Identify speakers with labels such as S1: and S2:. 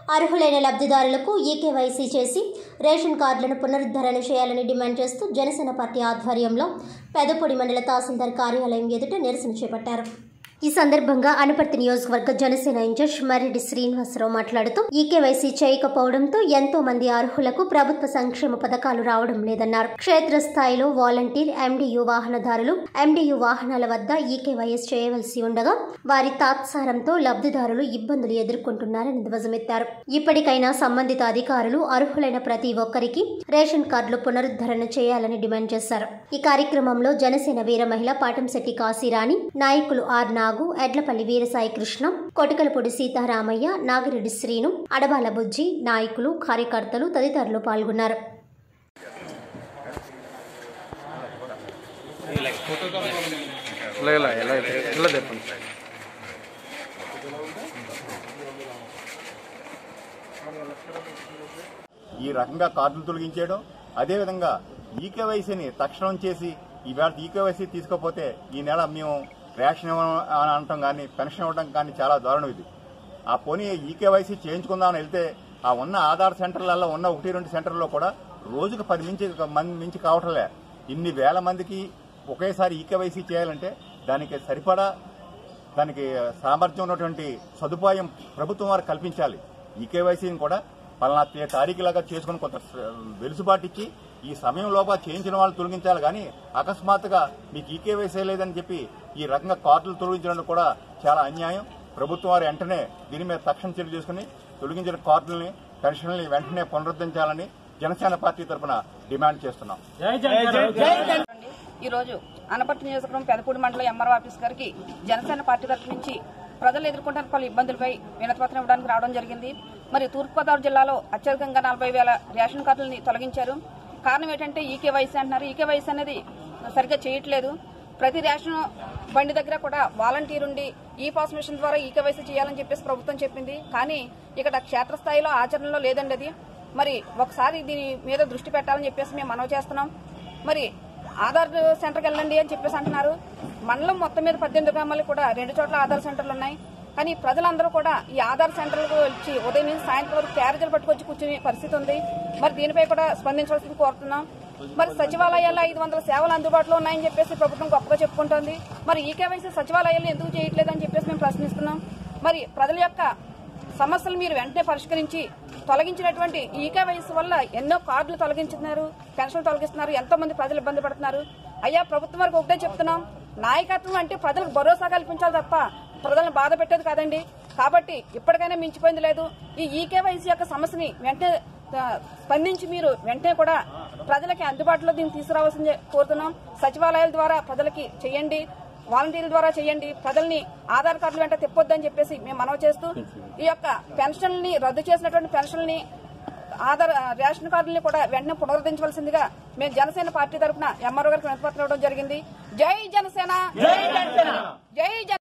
S1: అర్హులైన లబ్ధిదారులకు ఈకేవైసీ చేసి రేషన్ కార్డులను పునరుద్ధరణ చేయాలని డిమాండ్ చేస్తూ జనసేన పార్టీ ఆధ్వర్యంలో పెదపొడి మండల తహసీల్దార్ కార్యాలయం ఎదుట నిరసన చేపట్టారు ఈ సందర్భంగా అనపర్తి నియోజకవర్గ జనసేన ఇన్ఛార్జ్ మర్రెడ్డి శ్రీనివాసరావు మాట్లాడుతూ ఈకేవైసీ చేయకపోవడంతో ఎంతో మంది అర్హులకు ప్రభుత్వ సంక్షేమ పథకాలు రావడం లేదన్నారు క్షేత్రస్థాయిలో వాలంటీర్ ఎండియు వాహనదారులు ఎండియు వాహనాల వద్ద ఈకేవైఎస్ చేయవలసి ఉండగా వారి తాత్సారంతో లబ్ధిదారులు ఇబ్బందులు ఎదుర్కొంటున్నారని ధ్వజమెత్తారు ఇప్పటికైనా సంబంధిత అధికారులు అర్హులైన ప్రతి ఒక్కరికి రేషన్ కార్డులు పునరుద్ధరణ చేయాలని డిమాండ్ చేశారు ఈ కార్యక్రమంలో జనసేన వీర మహిళ పాటంశెట్టి కాశీరాణి నాయకులు ఆర్ నాగు ఎడ్లపల్లి వీరసాయి కృష్ణ కొటికలపూడి సీతారామయ్య నాగిరెడ్డి శ్రీను అడబాల బుజ్జి నాయకులు కార్యకర్తలు తదితరులు పాల్గొన్నారు
S2: ఇలా ఇలా ఇలా ఇలా చెప్పండి
S3: ఈ రకంగా కార్డులు తొలగించేయడం అదేవిధంగా ఈకేవైసీని తక్షణం చేసి ఈవేళ ఈకేవైసీ తీసుకోకపోతే ఈ నెల మేము రేషన్ ఇవ్వడం అని అనటం కానీ పెన్షన్ ఇవ్వడం కానీ చాలా దారుణం ఇది ఆ పోనీ ఈకేవైసీ చేయించుకుందామని వెళ్తే ఆ ఉన్న ఆధార్ సెంటర్లలో ఉన్న ఒకటి రెండు సెంటర్లో కూడా రోజుకు పది మించి మంది మించి కావటంలే ఇన్ని వేల మందికి ఒకేసారి ఈకేవైసీ చేయాలంటే దానికి సరిపడా దానికి సామర్థ్యం ఉన్నటువంటి సదుపాయం ప్రభుత్వం వారు కల్పించాలి ఈ కేవైసీని కూడా పలానా తే- తారీఖులాగా చేసుకుని కొంత స- వెలుసుబాటు ఇచ్చి ఈ సమయం లోపల చేయించిన వాళ్ళు తొలగించాలి కానీ అకస్మాత్తుగా మీకు ఈ కేవైసీ లేదని చెప్పి ఈ రకంగా కార్డులు తొలగించడం కూడా చాలా అన్యాయం ప్రభుత్వం వారు వెంటనే దీని మీద తక్షణ చర్య తీసుకుని తొలగించిన కార్డుల్ని పెన్షన్లని వెంటనే పునరుద్ధరించాలని జనసేన పార్టీ తరఫున డిమాండ్ చేస్తున్నాం
S4: ఈ రోజు అనపర్తి నియోజకవర్గం పెదపూడి మండలం ఎంఆర్ఓ ఆఫీస్ గారికి జనసేన పార్టీ తరఫు నుంచి ప్రజలు ఎదుర్కొంటున్న పలు ఇబ్బందులపై వినతిపత్రం ఇవ్వడానికి రావడం జరిగింది మరి తూర్పుగోదావరి జిల్లాలో అత్యధికంగా నలభై వేల రేషన్ కార్డులని తొలగించారు కారణం ఏంటంటే ఈకేవైసీ అంటున్నారు ఈకేవైసీ అనేది సరిగ్గా చేయట్లేదు ప్రతి రేషన్ బండి దగ్గర కూడా వాలంటీర్ ఉండి ఈ పాస్ మిషన్ ద్వారా ఈకేవైసీ చేయాలని చెప్పేసి ప్రభుత్వం చెప్పింది కానీ ఇక్కడ క్షేత్రస్థాయిలో ఆచరణలో లేదండి అది మరి ఒకసారి దీని మీద దృష్టి పెట్టాలని చెప్పేసి మేము మనవి చేస్తున్నాం మరి ఆధార్ సెంటర్కి వెళ్ళండి అని చెప్పేసి అంటున్నారు మండలం మొత్తం మీద పద్దెనిమిది గ్రామాలకు కూడా రెండు చోట్ల ఆధార్ సెంటర్లు ఉన్నాయి కానీ ప్రజలందరూ కూడా ఈ ఆధార్ సెంటర్లకు వచ్చి ఉదయం నుంచి సాయంత్రం వరకు క్యారేజీలు పట్టుకొచ్చి కూర్చునే పరిస్థితి ఉంది మరి దీనిపై కూడా స్పందించవలసింది కోరుతున్నాం మరి సచివాలయాల్లో ఐదు వందల సేవలు అందుబాటులో ఉన్నాయని చెప్పేసి ప్రభుత్వం గొప్పగా చెప్పుకుంటోంది మరి ఈ కేవైసీ సచివాలయాల్లో ఎందుకు చేయట్లేదని చెప్పేసి మేము ప్రశ్నిస్తున్నాం మరి ప్రజల యొక్క సమస్యలు మీరు వెంటనే పరిష్కరించి తొలగించినటువంటి ఈకే వయసు వల్ల ఎన్నో కార్డులు తొలగించుతున్నారు పెన్షన్లు తొలగిస్తున్నారు ఎంతో మంది ప్రజలు ఇబ్బంది పడుతున్నారు అయ్యా ప్రభుత్వం వారికి ఒకటే చెప్తున్నాం నాయకత్వం అంటే ప్రజలకు భరోసా కల్పించాలి తప్ప ప్రజలను బాధ పెట్టేది కాదండి కాబట్టి ఇప్పటికైనా మించిపోయింది లేదు ఈ ఈకేవైసీ యొక్క సమస్యని వెంటనే ఆ, స్పందించి మీరు వెంటనే కూడా ప్రజలకి అందుబాటులో దీన్ని తీసుకురావాల్సిందే కోరుతున్నాం సచివాలయాల ద్వారా ప్రజలకి చేయండి వాలంటీర్ల ద్వారా చేయండి ప్రజల్ని ఆధార్ కార్డులు వెంట తెప్పొద్దని చెప్పేసి మేము మనవి చేస్తూ ఈ యొక్క పెన్షన్లని రద్దు చేసినటువంటి పెన్షన్లని ఆధార్ రేషన్ కార్డుల్ని కూడా వెంటనే పునరుద్ధరించవలసిందిగా మేము జనసేన పార్టీ తరఫున ఎంఆర్ఓ గారికి వినతిపత్రం ఇవ్వడం జరిగింది జై జనసేన జై జన